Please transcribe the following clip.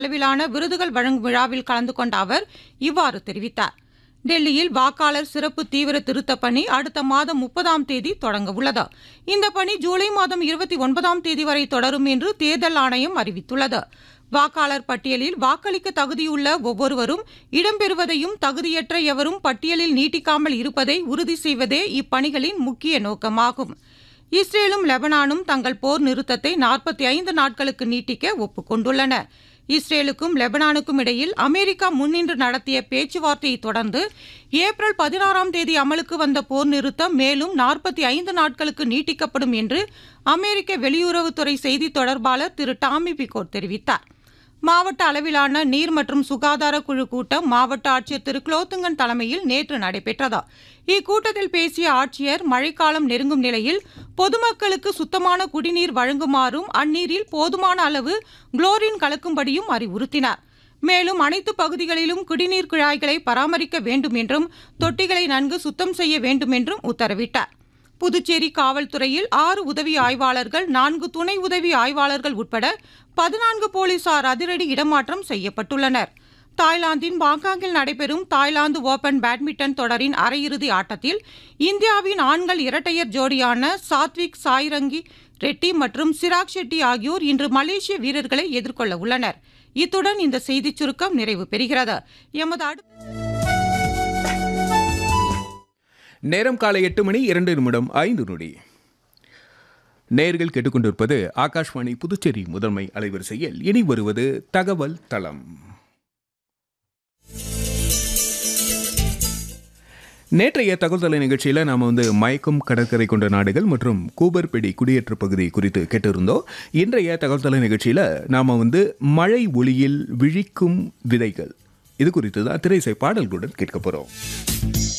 அளவிலான விருதுகள் வழங்கும் விழாவில் கலந்து கொண்ட அவர் இவ்வாறு தெரிவித்தார் டெல்லியில் வாக்காளர் சிறப்பு தீவிர திருத்தப் பணி அடுத்த மாதம் முப்பதாம் தேதி தொடங்க உள்ளது இந்த பணி ஜூலை மாதம் இருபத்தி ஒன்பதாம் தேதி வரை தொடரும் என்று தேர்தல் ஆணையம் அறிவித்துள்ளது வாக்காளர் பட்டியலில் வாக்களிக்க தகுதியுள்ள ஒவ்வொருவரும் இடம்பெறுவதையும் தகுதியற்ற எவரும் பட்டியலில் நீட்டிக்காமல் இருப்பதை உறுதி செய்வதே இப்பணிகளின் முக்கிய நோக்கமாகும் இஸ்ரேலும் லெபனானும் தங்கள் போர் நிறுத்தத்தை நாற்பத்தி ஐந்து நாட்களுக்கு நீட்டிக்க ஒப்புக்கொண்டுள்ளன இஸ்ரேலுக்கும் லெபனானுக்கும் இடையில் அமெரிக்கா முன்னின்று நடத்திய பேச்சுவார்த்தையை தொடர்ந்து ஏப்ரல் பதினாறாம் தேதி அமலுக்கு வந்த போர் நிறுத்தம் மேலும் நாற்பத்தி ஐந்து நாட்களுக்கு நீட்டிக்கப்படும் என்று அமெரிக்க வெளியுறவுத்துறை செய்தி தொடர்பாளர் திரு டாமி பிகோட் தெரிவித்தார் மாவட்ட அளவிலான நீர் மற்றும் சுகாதார குழு கூட்டம் மாவட்ட ஆட்சியர் திரு குலோத்துங்கன் தலைமையில் நேற்று நடைபெற்றது இக்கூட்டத்தில் பேசிய ஆட்சியர் மழைக்காலம் நெருங்கும் நிலையில் பொதுமக்களுக்கு சுத்தமான குடிநீர் வழங்குமாறும் அந்நீரில் போதுமான அளவு குளோரின் கலக்கும்படியும் அறிவுறுத்தினார் மேலும் அனைத்து பகுதிகளிலும் குடிநீர் குழாய்களை பராமரிக்க வேண்டும் என்றும் தொட்டிகளை நன்கு சுத்தம் செய்ய வேண்டும் என்றும் உத்தரவிட்டார் புதுச்சேரி காவல்துறையில் ஆறு உதவி ஆய்வாளர்கள் நான்கு துணை உதவி ஆய்வாளர்கள் உட்பட பதினான்கு போலீசார் அதிரடி இடமாற்றம் செய்யப்பட்டுள்ளனர் தாய்லாந்தின் பாங்காங்கில் நடைபெறும் தாய்லாந்து ஓபன் பேட்மிண்டன் தொடரின் அரையிறுதி ஆட்டத்தில் இந்தியாவின் ஆண்கள் இரட்டையர் ஜோடியான சாத்விக் சாய்ரங்கி ரெட்டி மற்றும் சிராக் ஷெட்டி ஆகியோர் இன்று மலேசிய வீரர்களை எதிர்கொள்ள உள்ளனர் இத்துடன் இந்த செய்திச் சுருக்கம் நிறைவு பெறுகிறது எமது அடுத்த நேரம் காலை எட்டு மணி இரண்டு நிமிடம் ஐந்து நொடி நேர்கள் கேட்டுக்கொண்டிருப்பது ஆகாஷ்வாணி புதுச்சேரி முதன்மை அலைவரிசையில் இனி வருவது தகவல் தளம் நேற்றைய தகவல் தலை நிகழ்ச்சியில் நாம் வந்து மயக்கும் கடற்கரை கொண்ட நாடுகள் மற்றும் கூபர்பெடி குடியேற்ற பகுதி குறித்து கேட்டிருந்தோம் இன்றைய தகவல் தலை நிகழ்ச்சியில் நாம் வந்து மழை ஒளியில் விழிக்கும் விதைகள் இது குறித்து தான் திரைசை பாடல்களுடன் கேட்க போகிறோம்